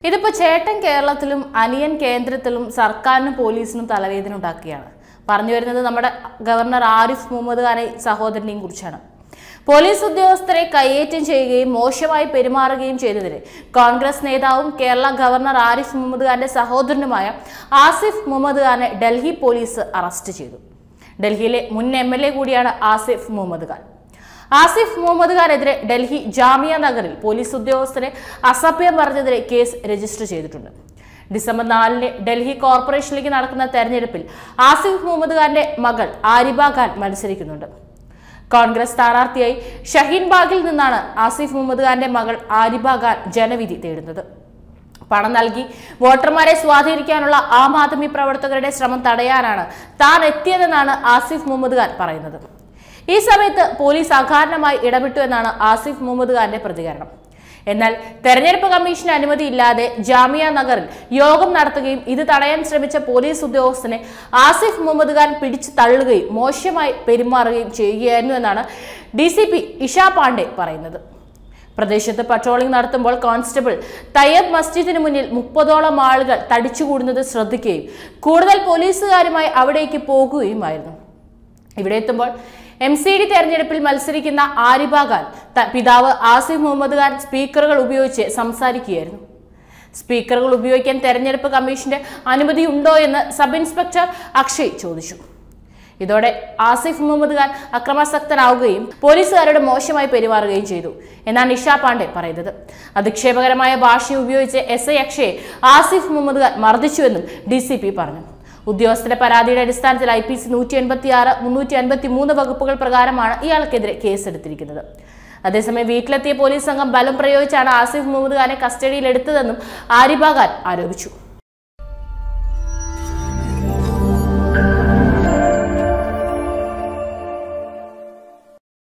ഇതിപ്പോ ചേട്ടൻ കേരളത്തിലും അനിയൻ കേന്ദ്രത്തിലും സർക്കാരിനും പോലീസിനും തലവേദന ഉണ്ടാക്കുകയാണ് പറഞ്ഞു വരുന്നത് നമ്മുടെ ഗവർണർ ആരിഫ് മുഹമ്മദ് ഖാനെ സഹോദരനെയും കുറിച്ചാണ് പോലീസ് ഉദ്യോഗസ്ഥരെ കയ്യേറ്റം ചെയ്യുകയും മോശമായി പെരുമാറുകയും ചെയ്തതിന് കോൺഗ്രസ് നേതാവും കേരള ഗവർണർ ആരിഫ് മുഹമ്മദ് ഖാന്റെ സഹോദരനുമായ ആസിഫ് മുഹമ്മദ് ഖാനെ ഡൽഹി പോലീസ് അറസ്റ്റ് ചെയ്തു ഡൽഹിയിലെ മുൻ എം എൽ എ കൂടിയാണ് ആസിഫ് മുഹമ്മദ് ഖാൻ ആസിഫ് മുഹമ്മദ് ഖാനെതിരെ ഡൽഹി ജാമിയ നഗറിൽ പോലീസ് ഉദ്യോഗസ്ഥരെ അസഭ്യം പറഞ്ഞതിരെ കേസ് രജിസ്റ്റർ ചെയ്തിട്ടുണ്ട് ഡിസംബർ നാലിന് ഡൽഹി കോർപ്പറേഷനിലേക്ക് നടക്കുന്ന തെരഞ്ഞെടുപ്പിൽ ആസിഫ് മുഹമ്മദ് ഖാന്റെ മകൾ ആരിബ ഖാൻ മത്സരിക്കുന്നുണ്ട് കോൺഗ്രസ് സ്ഥാനാർത്ഥിയായി ഷഹീൻ ബാഗിൽ നിന്നാണ് ആസിഫ് മുഹമ്മദ് ഖാന്റെ മകൾ ആരിബ ഖാൻ ജനവിധി തേടുന്നത് പണം നൽകി വോട്ടർമാരെ സ്വാധീനിക്കാനുള്ള ആം ആദ്മി പ്രവർത്തകരുടെ ശ്രമം തടയാനാണ് താൻ എത്തിയതെന്നാണ് ആസിഫ് മുഹമ്മദ് ഖാൻ പറയുന്നത് ഈ സമയത്ത് പോലീസ് അകാരണമായി ഇടപെട്ടു എന്നാണ് ആസിഫ് മുഹമ്മദ് ഖാന്റെ പ്രതികരണം എന്നാൽ തെരഞ്ഞെടുപ്പ് കമ്മീഷൻ അനുമതിയില്ലാതെ ജാമിയ നഗറിൽ യോഗം നടത്തുകയും ഇത് തടയാൻ ശ്രമിച്ച പോലീസ് ഉദ്യോഗസ്ഥനെ ആസിഫ് മുഹമ്മദ് ഖാൻ പിടിച്ചു തള്ളുകയും മോശമായി പെരുമാറുകയും ചെയ്യുകയായിരുന്നു എന്നാണ് D C P Isha Pandey പറയുന്നത് പ്രദേശത്ത് പട്രോളിംഗ് നടത്തുമ്പോൾ കോൺസ്റ്റബിൾ തയ്യബ് മസ്ജിദിന് മുന്നിൽ മുപ്പതോളം ആളുകൾ തടിച്ചുകൂടുന്നത് ശ്രദ്ധിക്കുകയും കൂടുതൽ പോലീസുകാരുമായി അവിടേക്ക് പോകുകയുമായിരുന്നു ഇവിടെ എത്തുമ്പോൾ എം സി ഡി തെരഞ്ഞെടുപ്പിൽ മത്സരിക്കുന്ന ആരിബ ഖാൻ ത- പിതാവ് ആസിഫ് മുഹമ്മദ് ഖാൻ സ്പീക്കറുകൾ ഉപയോഗിച്ച് സംസാരിക്കുകയായിരുന്നു സ്പീക്കറുകൾ ഉപയോഗിക്കാൻ തെരഞ്ഞെടുപ്പ് കമ്മീഷന്റെ അനുമതി ഉണ്ടോ എന്ന് സബ് ഇൻസ്പെക്ടർ അക്ഷയ് ചോദിച്ചു ഇതോടെ ആസിഫ് മുഹമ്മദ് ഖാൻ അക്രമാസക്തനാവുകയും പോലീസുകാരോട് മോശമായി പെരുമാറുകയും ചെയ്തു എന്നാണ് നിഷ പാണ്ഡെ പറയുന്നത് അധിക്ഷേപകരമായ ഭാഷ ഉപയോഗിച്ച് എസ് ഐ അക്ഷയെ ആസിഫ് മുഹമ്മദ് ഖാൻ മർദ്ദിച്ചുവെന്നും ഡി സി പി പറഞ്ഞു ഉദ്യോഗസ്ഥരുടെ പരാതിയുടെ അടിസ്ഥാനത്തിൽ ഐ പി സി നൂറ്റി എൺപത്തി ആറ് മുന്നൂറ്റി അൻപത്തി മൂന്ന് വകുപ്പുകൾ പ്രകാരമാണ് ഇയാൾക്കെതിരെ കേസെടുത്തിരിക്കുന്നത് അതേസമയം വീട്ടിലെത്തിയ പോലീസ് സംഘം ബലം പ്രയോഗിച്ചാണ് ആസിഫ് മുഹമ്മദ് ഖാനെ കസ്റ്റഡിയിലെടുത്തതെന്നും ആരിബ ഖാൻ ആരോപിച്ചു